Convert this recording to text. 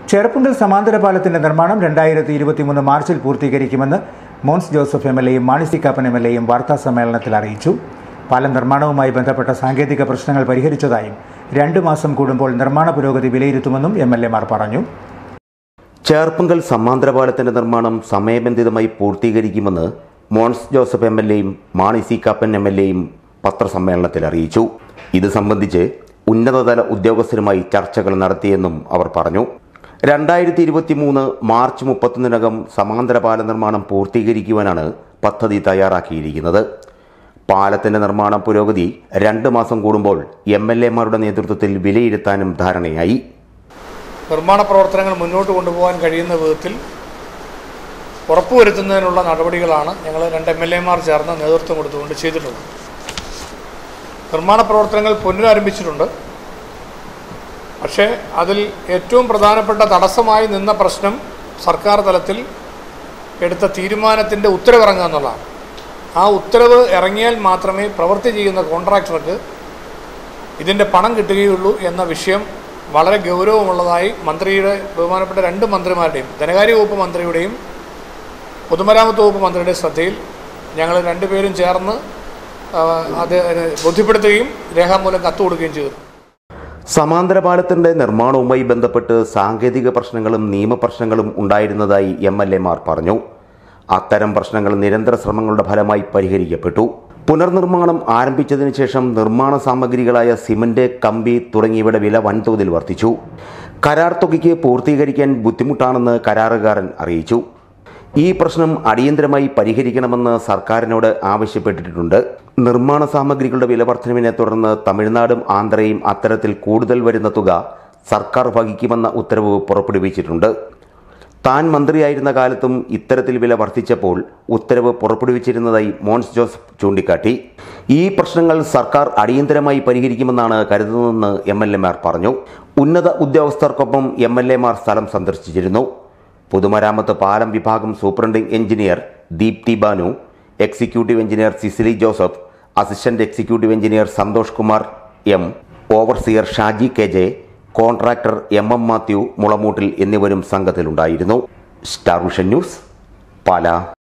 ചെറുപ്പുങ്കൽ സമാന്തര പാലത്തിന്റെ നിർമ്മാണം രണ്ടായിരത്തി ഇരുപത്തിമൂന്ന് മാർച്ചിൽ പൂർത്തീകരിക്കുമെന്ന് മോൻസ് ജോസഫ് എം എൽ എയും Mani C Kappan M L എയും വാർത്താ സമ്മേളനത്തിൽ അറിയിച്ചു പാലം നിർമ്മാണവുമായി ബന്ധപ്പെട്ട സാങ്കേതിക പ്രശ്നങ്ങൾ പരിഹരിച്ചതായും രണ്ടു മാസം കൂടുമ്പോൾ നിർമ്മാണ പുരോഗതി വിലയിരുത്തുമെന്നും എം എൽ എമാർ പറഞ്ഞു ചേർപ്പുങ്കൽ സമാന്തര പാലത്തിന്റെ നിർമ്മാണം സമയബന്ധിതമായി പൂർത്തീകരിക്കുമെന്ന് മോൻസ് ജോസഫ് എം എൽ എയും Mani C Kappan M L എയും പത്രസമ്മേളനത്തിൽ അറിയിച്ചു ഇത് സംബന്ധിച്ച് ഉന്നതതല ഉദ്യോഗസ്ഥരുമായി ചർച്ചകൾ നടത്തിയെന്നും അവർ പറഞ്ഞു രണ്ടായിരത്തി ഇരുപത്തി മൂന്ന് മാർച്ച് മുപ്പത്തൊന്നിനകം സമാന്തര പാല നിർമ്മാണം പൂർത്തീകരിക്കുവാനാണ് പദ്ധതി തയ്യാറാക്കിയിരിക്കുന്നത് പാലത്തിന്റെ നിർമ്മാണ പുരോഗതി രണ്ട് മാസം കൂടുമ്പോൾ എം എൽ എമാരുടെ നേതൃത്വത്തിൽ വിലയിരുത്താനും ധാരണയായി നിർമ്മാണ പ്രവർത്തനങ്ങൾ മുന്നോട്ട് കൊണ്ടുപോകാൻ കഴിയുന്ന വിധത്തിൽ ഉറപ്പുവരുത്തുന്നതിനുള്ള നടപടികളാണ് ഞങ്ങൾ രണ്ട് എം എൽ എമാർ ചേർന്ന് നേതൃത്വം കൊടുത്തുകൊണ്ട് ചെയ്തിട്ടുള്ളത് നിർമ്മാണ പ്രവർത്തനങ്ങൾ പുനരാരംഭിച്ചിട്ടുണ്ട് പക്ഷേ അതിൽ ഏറ്റവും പ്രധാനപ്പെട്ട തടസ്സമായി നിന്ന പ്രശ്നം സർക്കാർ തലത്തിൽ എടുത്ത തീരുമാനത്തിൻ്റെ ഉത്തരവിറങ്ങുക എന്നുള്ളതാണ് ആ ഉത്തരവ് ഇറങ്ങിയാൽ മാത്രമേ പ്രവൃത്തി ചെയ്യുന്ന കോൺട്രാക്ടർക്ക് ഇതിൻ്റെ പണം കിട്ടുകയുള്ളൂ എന്ന വിഷയം വളരെ ഗൗരവമുള്ളതായി മന്ത്രിയുടെ ബഹുമാനപ്പെട്ട രണ്ട് മന്ത്രിമാരുടെയും ധനകാര്യ വകുപ്പ് മന്ത്രിയുടെയും പൊതുമരാമത്ത് വകുപ്പ് മന്ത്രിയുടെ ശ്രദ്ധയിൽ ഞങ്ങൾ രണ്ടുപേരും ചേർന്ന് ആ, അത് ബോധ്യപ്പെടുത്തുകയും രേഖാമൂലം കത്ത് കൊടുക്കുകയും ചെയ്തു സമാന്തര പാലത്തിന്റെ നിർമ്മാണവുമായി ബന്ധപ്പെട്ട് സാങ്കേതിക പ്രശ്നങ്ങളും നിയമപ്രശ്നങ്ങളും ഉണ്ടായിരുന്നതായി എം എൽ എമാർ പറഞ്ഞു അത്തരം പ്രശ്നങ്ങൾ നിരന്തര ശ്രമങ്ങളുടെ ഫലമായി പരിഹരിക്കപ്പെട്ടു പുനർനിർമ്മാണം ആരംഭിച്ചതിന് ശേഷം നിർമ്മാണ സാമഗ്രികളായ സിമന്റ് കമ്പി തുടങ്ങിയവയുടെ വില വൻതോതിൽ വർദ്ധിച്ചു കരാർ തുകയ്ക്ക് പൂർത്തീകരിക്കാൻ ബുദ്ധിമുട്ടാണെന്ന് കരാറുകാരൻ അറിയിച്ചു ഈ പ്രശ്നം അടിയന്തരമായി പരിഹരിക്കണമെന്ന് സർക്കാരിനോട് ആവശ്യപ്പെട്ടിട്ടുണ്ട് നിർമ്മാണ സാമഗ്രികളുടെ വില വർധനവിനെ തുടർന്ന് തമിഴ്നാടും ആന്ധ്രയും അത്തരത്തിൽ കൂടുതൽ വരുന്ന തുക സർക്കാർ വഹിക്കുമെന്ന ഉത്തരവ് പുറപ്പെടുവിച്ചിട്ടുണ്ട് താൻ മന്ത്രിയായിരുന്ന കാലത്തും ഇത്തരത്തിൽ വില വർദ്ധിച്ചപ്പോൾ ഉത്തരവ് പുറപ്പെടുവിച്ചിരുന്നതായി മോൻസ് ജോസഫ് ചൂണ്ടിക്കാട്ടി ഈ പ്രശ്നങ്ങൾ സർക്കാർ അടിയന്തരമായി പരിഹരിക്കുമെന്നാണ് കരുതുന്നതെന്ന് എം എൽ എമാർ പറഞ്ഞു ഉന്നത ഉദ്യോഗസ്ഥർക്കൊപ്പം എം എൽ എമാർ സ്ഥലം സന്ദർശിച്ചിരുന്നു പൊതുമരാമത്ത് പാലം വിഭാഗം superintending engineer Deepthi Banu executive engineer Cicily Joseph assistant executive engineer Santhosh Kumar M overseer Shaji K J contractor M M Mathew Mulamoottil എന്നിവരും സംഘത്തിലുണ്ടായിരുന്നു സ്റ്റാർ വിഷൻ ന്യൂസ് പാല